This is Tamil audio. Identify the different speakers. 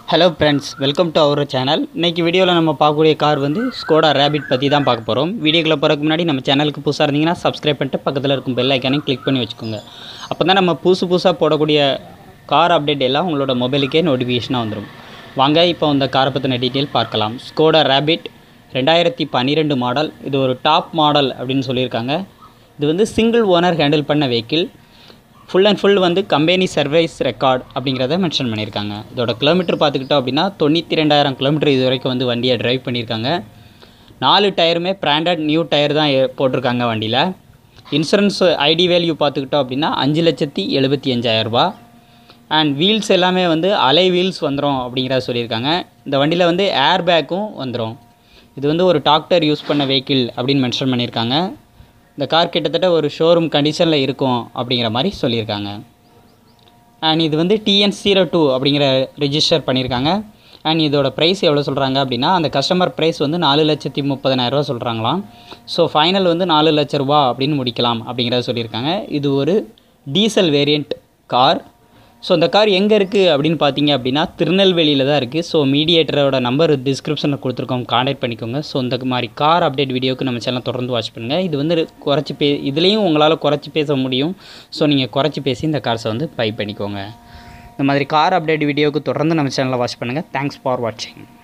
Speaker 1: hello friends welcome to our channel இன்றைக்கி வீடியோவில் நம்ம பார்க்கக்கூடிய கார் வந்து ஸ்கோடா ரேபிட் பற்றி தான் பார்க்க போகிறோம் வீடியோக்குள்ளே போகிறதுக்கு முன்னாடி நம்ம சேனலுக்கு புதுசாக இருந்தீங்கன்னா சப்ஸ்கிரைப் பண்ணிட்டு பக்கத்தில் இருக்கும் பெல் ஐக்கானையும் கிளிக் பண்ணி வச்சுக்கோங்க அப்போ தான் நம்ம புதுசு புதுசாக போடக்கூடிய கார் அப்டேட் எல்லாம் உங்களோட மொபைலுக்கே நோட்டிஃபிகேஷனாக வந்துடும் வாங்க இப்போ இந்த காரை பற்றின டீட்டெயில் பார்க்கலாம் ஸ்கோடா ரேபிட் ரெண்டாயிரத்தி பன்னிரெண்டு மாடல் இது ஒரு டாப் மாடல் அப்படின்னு சொல்லியிருக்காங்க இது வந்து சிங்கிள் ஓனர் ஹேண்டில் பண்ண வெஹிக்கிள் ஃபுல் அண்ட் ஃபுல் வந்து கம்பெனி சர்வீஸ் ரெக்கார்ட் அப்படிங்கிறத மென்ஷன் பண்ணியிருக்காங்க இதோட கிலோமீட்டர் பார்த்துக்கிட்டோம் அப்படின்னா தொண்ணூற்றி ரெண்டாயிரம் கிலோமீட்டர் இது வரைக்கும் வந்து வண்டியை டிரைவ் பண்ணியிருக்காங்க நாலு டயருமே பிராண்டட் நியூ டயர் தான் ஏ- போட்டிருக்காங்க வண்டியில் இன்சூரன்ஸ் ஐடி வேல்யூ பார்த்துக்கிட்டோம் அப்படின்னா அஞ்சு லட்சத்தி எழுபத்தி அஞ்சாயிரரூபா அண்ட் வீல்ஸ் எல்லாமே வந்து அலை வீல்ஸ் வந்துடும் அப்படிங்கிறத சொல்லியிருக்காங்க இந்த வண்டியில் வந்து ஏர் பேக்கும் வந்துடும் இது வந்து ஒரு டாக்டர் யூஸ் பண்ண வெஹிக்கிள் அப்படின்னு மென்ஷன் பண்ணியிருக்காங்க இந்த கார் கிட்டத்தட்ட ஒரு ஷோரூம் கண்டிஷனில் இருக்கும் அப்படிங்கிற மாதிரி சொல்லியிருக்காங்க அண்ட் இது வந்து டிஎன் ஜீரோ டூ அப்படிங்கிற ரிஜிஸ்டர் பண்ணியிருக்காங்க அண்ட் இதோட ப்ரைஸ் எவ்வளோ சொல்கிறாங்க அப்படின்னா அந்த கஸ்டமர் ப்ரைஸ் வந்து நாலு லட்சத்தி முப்பதனாயிரரூவா சொல்கிறாங்களாம் ஸோ ஃபைனல் வந்து நாலு லட்ச ரூபா அப்படின்னு முடிக்கலாம் அப்படிங்கிறத சொல்லியிருக்காங்க இது ஒரு டீசல் வேரியண்ட் கார் ஸோ இந்த கார் எங்கே இருக்குது அப்படின்னு பார்த்தீங்க அப்படின்னா திருநெல்வேலியில் தான் இருக்குது ஸோ மீடியேட்டரோட நம்பர் டிஸ்கிரிப்ஷனில் கொடுத்துருக்கோம் காண்டாக்ட் பண்ணிக்கோங்க ஸோ இந்த மாதிரி கார் அப்டேட் வீடியோக்கு நம்ம சேனல் தொடர்ந்து வாட்ச் பண்ணுங்கள் இது வந்து குறைச்சி பே இதுலேயும் உங்களால் குறைச்சி பேச முடியும் ஸோ நீங்கள் குறைச்சி பேசி இந்த கார்ஸை வந்து பை பண்ணிக்கோங்க இந்த மாதிரி கார் அப்டேட் வீடியோக்கு தொடர்ந்து நம்ம சேனலை வாட்ச் பண்ணுங்கள் தேங்க்ஸ் ஃபார் வாட்சிங்